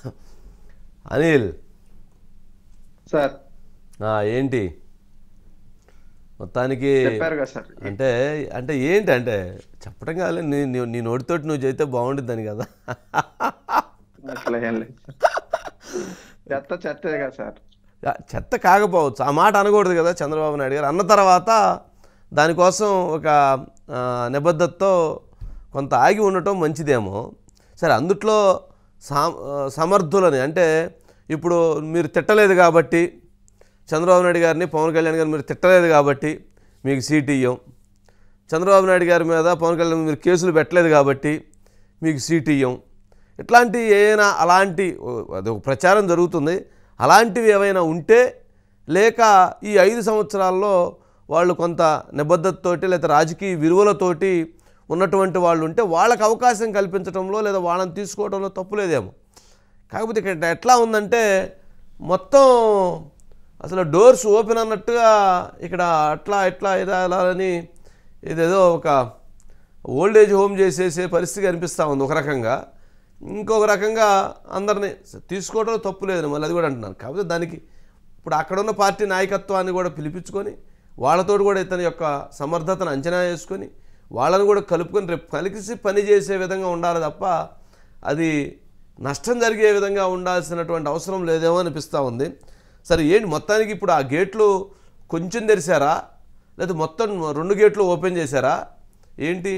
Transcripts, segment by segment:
Anil sir ఆ, ఏంటి మొత్తానికి చెప్పారు కదా సార్ అంటే అంటే ఏంటి అంటే చెప్పడం కాదు నీ నీ- నీ నోటితోటి నువ్వు చేస్తే బాగుంటుందని కదా అట్లా ఏం లేదు చెత్త చెత్తే కదా సార్ యా, చెత్త కాకపోవచ్చు ఆ మాట అనకూడదు కదా చంద్రబాబు నాయుడు గారు అన్న తర్వాత దానికోసం ఒక ఆ, నిబద్ధతతో కొంత ఆగి ఉండటం మంచిదేమో సరే అందుట్లో సా ఆ, సమర్థులని అంటే ఇప్పుడు మీరు తిట్టలేదు కాబట్టి చంద్రబాబు నాయుడు గారిని పవన్ కళ్యాణ్ గారిని మీరు తిట్టలేదు కాబట్టి మీకు సీట్ ఇయ్యం చంద్రబాబు నాయుడు గారి మీద పవన్ కళ్యాణ్ మీద మీరు కేసులు పెట్టలేదు కాబట్టి మీకు సీట్ ఇయ్యం ఇట్లాంటి ఏమైనా అలాంటి ఓ, అది ఒక ప్రచారం జరుగుతుంది అలాంటివి ఏమైనా ఉంటే లేక ఈ ఐదు సంవత్సరాల్లో వాళ్ళు కొంత నిబద్ధతతోటి లేదా రాజకీయ విలువలతోటి ఉన్నటువంటి వాళ్ళు ఉంటే వాళ్ళకి అవకాశం కల్పించడంలో లేదా వాళ్ళని తీసుకోవడంలో తప్పులేదేమో కాకపోతే ఇక్కడ ఎట్లా ఉందంటే మొత్తం అసలు డోర్స్ ఓపెన్ అన్నట్టుగా ఇక్కడ అట్లా ఇట్లా ఇలా ఇలా అని ఇదేదో ఒక ఓల్డ్ ఏజ్ హోమ్ చేసేసే పరిస్థితి కనిపిస్తూ ఉంది ఒక రకంగా ఇంకొక రకంగా అందరినీ తీసుకోవడం తప్పు లేదు మళ్ళీ అది కూడా అంటున్నాను కాకపోతే దానికి ఇప్పుడు అక్కడున్న పార్టీ నాయకత్వాన్ని కూడా పిలిపించుకొని వాళ్ళతో కూడా ఇతని యొక్క సమర్థతను అంచనా వేసుకొని వాళ్ళని కూడా కలుపుకొని రేపు కలిసి పని చేసే విధంగా ఉండాలి తప్ప అది నష్టం జరిగే విధంగా ఉండాల్సినటువంటి అవసరం లేదేమో అనిపిస్తూ ఉంది సరే ఏంటి మొత్తానికి ఇప్పుడు ఆ గేట్లు కొంచెం తెరిచారా లేదా మొత్తం రెండు గేట్లు ఓపెన్ చేశారా ఏంటి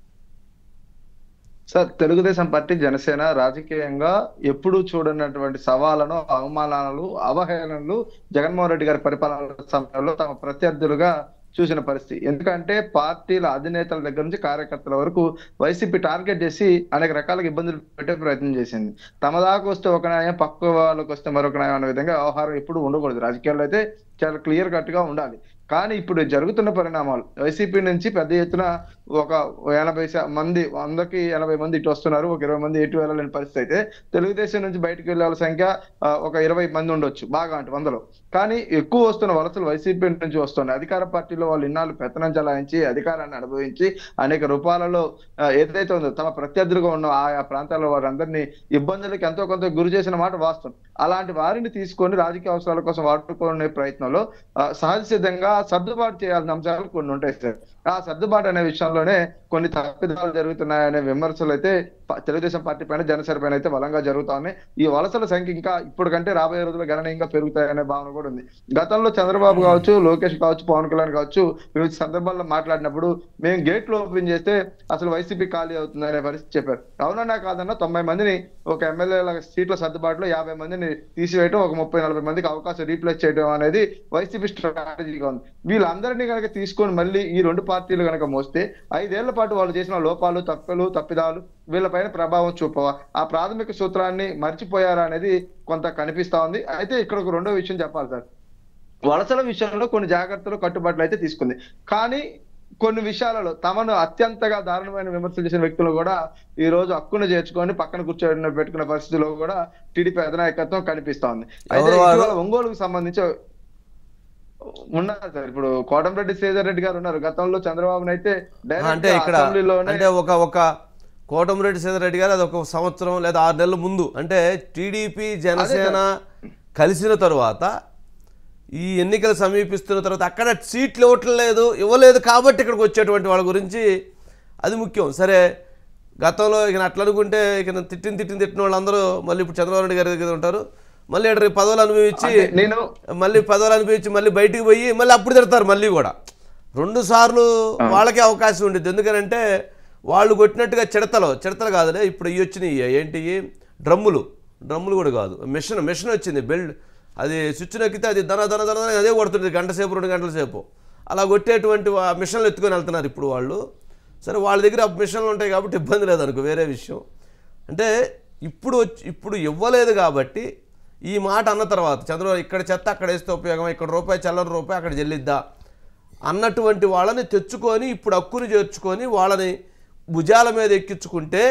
సార్ తెలుగుదేశం పార్టీ జనసేన రాజకీయంగా ఎప్పుడూ చూడనటువంటి సవాళ్ళను అవమానాలు అవహేళనలు జగన్మోహన్ రెడ్డి గారి పరిపాలన సమయంలో తమ ప్రత్యర్థులుగా చూసిన పరిస్థితి ఎందుకంటే పార్టీల అధినేతల దగ్గర నుంచి కార్యకర్తల వరకు వైసీపీ టార్గెట్ చేసి అనేక రకాలుగా ఇబ్బందులు పెట్టే ప్రయత్నం చేసింది తమ దాకా వస్తే ఒక న్యాయం పక్క వాళ్ళకి వస్తే మరొక న్యాయం అనే విధంగా వ్యవహారం ఎప్పుడు ఉండకూడదు రాజకీయాల్లో అయితే చాలా క్లియర్ కట్ గా ఉండాలి కానీ ఇప్పుడు జరుగుతున్న పరిణామాలు వైసీపీ నుంచి పెద్ద ఎత్తున ఒక ఎనభై శా- మంది వందకి ఎనభై మంది ఇటు వస్తున్నారు ఒక ఇరవై మంది ఎటు వెళ్ళలేని పరిస్థితి అయితే తెలుగుదేశం నుంచి బయటకు వెళ్ళే వాళ్ళ సంఖ్య ఆ, ఒక ఇరవై మంది ఉండొచ్చు బాగా అంటే వందలో కానీ ఎక్కువ వస్తున్న వలసలు వైసీపీ నుంచి వస్తున్నాయి అధికార పార్టీలో వాళ్ళు ఇన్నాళ్ళు పెత్తనం చలాయించి అధికారాన్ని అనుభవించి అనేక రూపాలలో ఆ, ఏదైతే ఉందో తమ ప్రత్యర్థులుగా ఉన్న ఆయా ప్రాంతాల్లో వారందరినీ ఇబ్బందులకు ఎంతో కొంత గురి చేసిన మాట వాస్తవం అలాంటి వారిని తీసుకొని రాజకీయ అవసరాల కోసం వాడుకునే ప్రయత్నంలో ఆ, సహజ సిద్ధంగా సర్దుబాటు చేయాల్సిన అంశాలు కొన్ని ఉంటాయి సార్ ఆ సర్దుబాటు అనే విషయంలోనే కొన్ని తప్పిదాలు జరుగుతున్నాయనే విమర్శలు అయితే ప- తెలుగుదేశం పార్టీ పైన జనసేన పైన అయితే బలంగా జరుగుతా ఉన్నాయి ఈ వలసల సంఖ్య ఇంకా ఇప్పుడు కంటే రాబోయే రోజుల్లో గణనీయంగా పెరుగుతాయనే భావన కూడా ఉంది గతంలో చంద్రబాబు కావచ్చు లోకేష్ కావచ్చు పవన్ కళ్యాణ్ కావచ్చు వివిధ సందర్భాల్లో మాట్లాడినప్పుడు మేము గేట్లు ఓపెన్ చేస్తే అసలు వైసీపీ ఖాళీ అవుతుంది అనే పరిస్థితి చెప్పారు అవునన్నా కాదన్నా తొంభై మందిని ఒక ఎమ్మెల్యేల సీట్ల సర్దుబాటులో యాభై మందిని తీసివేయడం ఒక ముప్పై నలభై మందికి అవకాశం రీప్లేస్ చేయడం అనేది వైసీపీ స్ట్రాటజీగా ఉంది వీళ్ళందరినీ కనుక తీసుకొని మళ్ళీ ఈ రెండు పార్టీలు కనుక మోస్తే ఐదేళ్ల పాటు వాళ్ళు చేసిన లోపాలు తప్పులు తప్పిదాలు వీళ్ళపైన ప్రభావం చూపవా ఆ ప్రాథమిక సూత్రాన్ని మర్చిపోయారా అనేది కొంత కనిపిస్తా ఉంది అయితే ఇక్కడ ఒక రెండో విషయం చెప్పాలి సార్ వలసల విషయంలో కొన్ని జాగ్రత్తలు కట్టుబాట్లు అయితే తీసుకుంది కానీ కొన్ని విషయాలలో తమను అత్యంతగా దారుణమైన విమర్శలు చేసిన వ్యక్తులు కూడా ఈ రోజు హక్కును చేర్చుకొని పక్కన కూర్చొని పెట్టుకున్న పరిస్థితిలో కూడా టీడీపీ అధినాయకత్వం కనిపిస్తా ఉంది అయితే ఎవరు వారు? ఇటీవల ఒంగోలుకు సంబంధించి ఉన్నారు సార్ ఇప్పుడు కోటంరెడ్డి శ్రీధర్ రెడ్డి గారు ఉన్నారు గతంలో చంద్రబాబు అయితే అంటే ఇక్కడ అసెంబ్లీలోనే అంటే ఒక ఒక కోటమిరెడ్డి సీతారెడ్డి గారు అది ఒక సంవత్సరం లేదా ఆరు నెలల ముందు అంటే టీడీపీ జనసేన కలిసిన తరువాత ఈ ఎన్నికలు సమీపిస్తున్న తర్వాత అక్కడ సీట్లు ఇవ్వట్లేదు ఇవ్వలేదు కాబట్టి ఇక్కడికి వచ్చేటువంటి వాళ్ళ గురించి అది ముఖ్యం సరే గతంలో ఇక అట్లా అనుకుంటే ఇక తిట్టిన తిట్టిన తిట్టిన వాళ్ళందరూ మళ్ళీ ఇప్పుడు చంద్రబాబు నాయుడు గారి దగ్గర ఉంటారు మళ్ళీ ఇక్కడ రేపు పదవులు అనుభవించి అంటే నేను మళ్ళీ పదవులు అనిపించి మళ్ళీ బయటికి పోయి మళ్ళీ అప్పుడు తిడతారు మళ్ళీ కూడా రెండు సార్లు వాళ్ళకే అవకాశం ఉండేది ఎందుకనంటే వాళ్ళు కొట్టినట్టుగా చిడతలు చిడతలు కాదులే ఇప్పుడు ఇవి వచ్చినాయి ఏంటి డ్రమ్ములు డ్రమ్ములు కూడా కాదు మిషన్ మిషన్ వచ్చింది బెల్ట్ అది స్విచ్ నొక్కితే అది దన దన దన దన అదే కొడుతుంది గంట సేపు రెండు గంటల సేపు అలా కొట్టేటువంటి వా- మిషన్లు ఎత్తుకొని వెళ్తున్నారు ఇప్పుడు వాళ్ళు సరే వాళ్ళ దగ్గర ఆ మిషన్లు ఉంటాయి కాబట్టి ఇబ్బంది లేదనుకో వేరే విషయం అంటే ఇప్పుడు వచ్చి ఇప్పుడు ఇవ్వలేదు కాబట్టి ఈ మాట అన్న తర్వాత చంద్రబాబు ఇక్కడ చెత్త అక్కడ వేస్తే ఉపయోగం ఇక్కడ రూపాయి చల్లని రూపాయి అక్కడ చెల్లిద్దా అన్నటువంటి వాళ్ళని తెచ్చుకొని ఇప్పుడు హక్కుని చేర్చుకొని వాళ్ళని భుజాల మీద ఎక్కించుకుంటే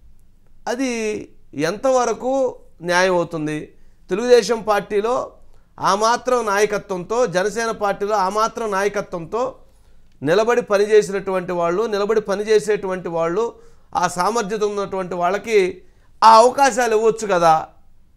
అది ఎంతవరకు న్యాయం అవుతుంది తెలుగుదేశం పార్టీలో ఆ మాత్రం నాయకత్వంతో జనసేన పార్టీలో ఆ మాత్రం నాయకత్వంతో నిలబడి పనిచేసినటువంటి వాళ్ళు నిలబడి పనిచేసేటువంటి వాళ్ళు ఆ సామర్థ్యత ఉన్నటువంటి వాళ్ళకి ఆ అవకాశాలు ఇవ్వచ్చు కదా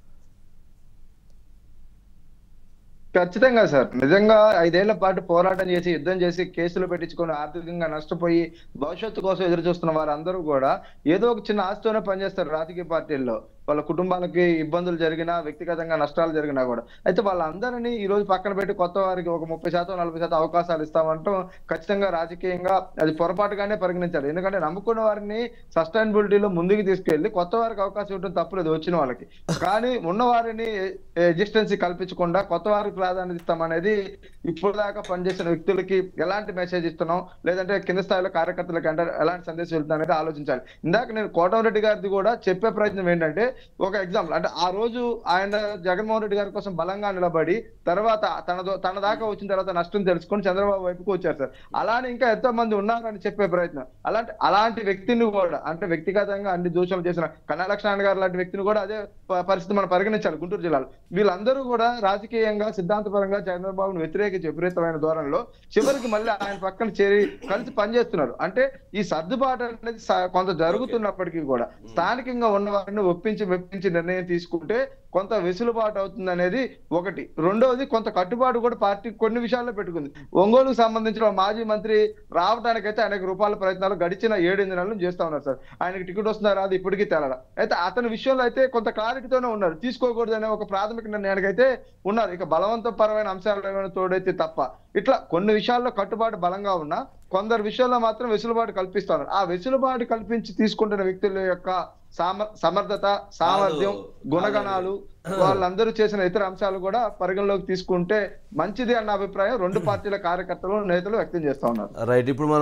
ఖచ్చితంగా సార్ నిజంగా ఐదేళ్ల పాటు పోరాటం చేసి యుద్ధం చేసి కేసులు పెట్టించుకొని ఆర్థికంగా నష్టపోయి భవిష్యత్తు కోసం ఎదురు చూస్తున్న వారందరూ కూడా ఏదో ఒక చిన్న ఆశతోనే పనిచేస్తారు రాజకీయ పార్టీల్లో వాళ్ళ కుటుంబాలకి ఇబ్బందులు జరిగినా వ్యక్తిగతంగా నష్టాలు జరిగినా కూడా అయితే వాళ్ళందరినీ ఈ రోజు పక్కన పెట్టి కొత్త వారికి ఒక ముప్పై శాతం నలభై శాతం అవకాశాలు ఇస్తామంటాం ఖచ్చితంగా రాజకీయంగా అది పొరపాటుగానే పరిగణించాలి ఎందుకంటే నమ్ముకున్న వారిని సస్టైనబిలిటీలో ముందుకు తీసుకెళ్లి కొత్త వారికి అవకాశం ఇవ్వడం తప్పులేదు వచ్చిన వాళ్ళకి కానీ ఉన్న వారిని ఎగ్జిస్టెన్సీ కల్పించకుండా కొత్త వారికి ప్రాధాన్యత ఇస్తామనేది ఇప్పుడు దాకా పనిచేసిన వ్యక్తులకి ఎలాంటి మెసేజ్ ఇస్తున్నాం లేదంటే కింద స్థాయిలో కార్యకర్తలకి అంటే ఎలాంటి సందేశం వెళ్తుంది అనేది ఆలోచించాలి ఇందాక నేను కోటమిరెడ్డి గారిది కూడా చెప్పే ప్రయత్నం ఏంటంటే ఒక ఎగ్జాంపుల్ అంటే ఆ రోజు ఆయన జగన్మోహన్ రెడ్డి గారి కోసం బలంగా నిలబడి తర్వాత తన దో- తన దాకా వచ్చిన తర్వాత నష్టం తెలుసుకొని చంద్రబాబు వైపుకు వచ్చారు సార్ అలానే ఇంకా ఎంతో మంది ఉన్నారని చెప్పే ప్రయత్నం అలాంటి అలాంటి వ్యక్తిని కూడా అంటే వ్యక్తిగతంగా అన్ని దూషణలు చేసిన కన్నా లక్ష్మణ్ గారు లాంటి వ్యక్తిని కూడా అదే ప- పరిస్థితి మనం పరిగణించాలి గుంటూరు జిల్లాలో వీళ్ళందరూ కూడా రాజకీయంగా సిద్ధాంతపరంగా చంద్రబాబును వ్యతిరేకించి విపరీతమైన ధోరణిలో చివరికి మళ్ళీ ఆయన పక్కన చేరి కలిసి పనిచేస్తున్నారు అంటే ఈ సర్దుబాటు అనేది స- కొంత జరుగుతున్నప్పటికీ కూడా స్థానికంగా ఉన్న వారిని ఒప్పించి మెప్పించి నిర్ణయం తీసుకుంటే కొంత వెసులుబాటు అవుతుంది అనేది ఒకటి రెండవది కొంత కట్టుబాటు కూడా పార్టీ కొన్ని విషయాల్లో పెట్టుకుంది ఒంగోలుకు సంబంధించిన మాజీ మంత్రి రావడానికైతే అనేక రూపాయల ప్రయత్నాలు గడిచిన ఏడెనిమిది నెలలు చేస్తా ఉన్నారు సార్ ఆయనకి టికెట్ వస్తుందా రాదు ఇప్పటికీ తేలడా అయితే అతని విషయంలో అయితే కొంత క్లారిటీతోనే ఉన్నారు తీసుకోకూడదు అనే ఒక ప్రాథమిక నిర్ణయానికి అయితే ఉన్నారు ఇక బలవంతపరమైన అంశాలు ఏమైనా తోడైతే తప్ప ఇట్లా కొన్ని విషయాల్లో కట్టుబాటు బలంగా ఉన్నా కొందరు విషయాల్లో మాత్రం వెసులుబాటు కల్పిస్తున్నారు ఆ వెసులుబాటు కల్పించి తీసుకుంటున్న వ్యక్తుల యొక్క సామ సమర్థత సామర్థ్యం గుణగణాలు వాళ్ళందరూ చేసిన ఇతర అంశాలు కూడా పరిగణలోకి తీసుకుంటే మంచిది అన్న అభిప్రాయం రెండు పార్టీల కార్యకర్తలు నేతలు వ్యక్తం చేస్తా ఉన్నారు రైట్ ఇప్పుడు మనం